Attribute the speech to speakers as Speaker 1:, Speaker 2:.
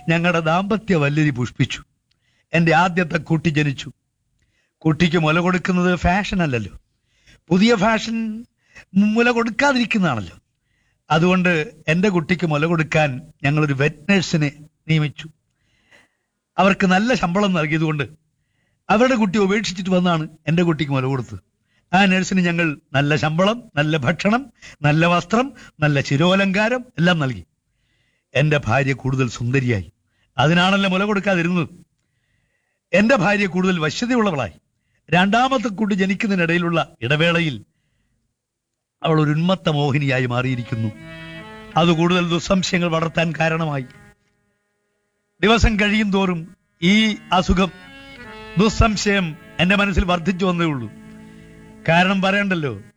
Speaker 1: ഞങ്ങളുടെ ദാമ്പത്യ വല്യതി പുഷ്പിച്ചു എന്റെ ആദ്യത്തെ കുട്ടി ജനിച്ചു കുട്ടിക്ക് മുല കൊടുക്കുന്നത് ഫാഷൻ അല്ലല്ലോ പുതിയ ഫാഷൻ മുല കൊടുക്കാതിരിക്കുന്നതാണല്ലോ അതുകൊണ്ട് എന്റെ കുട്ടിക്ക് മുല കൊടുക്കാൻ ഞങ്ങളൊരു വെറ്റ് നഴ്സിനെ നിയമിച്ചു അവർക്ക് നല്ല ശമ്പളം നൽകിയതുകൊണ്ട് അവരുടെ കുട്ടി ഉപേക്ഷിച്ചിട്ട് വന്നാണ് എന്റെ കുട്ടിക്ക് മുല കൊടുത്തത് ആ നഴ്സിന് ഞങ്ങൾ നല്ല ശമ്പളം നല്ല ഭക്ഷണം നല്ല വസ്ത്രം നല്ല ശിരോലങ്കാരം എല്ലാം നൽകി എന്റെ ഭാര്യ കൂടുതൽ സുന്ദരിയായി അതിനാണല്ലോ മുല കൊടുക്കാതിരുന്നത് എന്റെ ഭാര്യ കൂടുതൽ വശ്യതയുള്ളവളായി രണ്ടാമത്തെ കുട്ടി ജനിക്കുന്നതിനിടയിലുള്ള ഇടവേളയിൽ അവൾ ഒരു ഉന്മത്ത മോഹിനിയായി മാറിയിരിക്കുന്നു അത് കൂടുതൽ ദുസ്സംശയങ്ങൾ വളർത്താൻ കാരണമായി ദിവസം കഴിയും തോറും ഈ അസുഖം ദുസ്സംശയം എന്റെ മനസ്സിൽ വർദ്ധിച്ചു വന്നേ ഉള്ളൂ കാരണം പറയണ്ടല്ലോ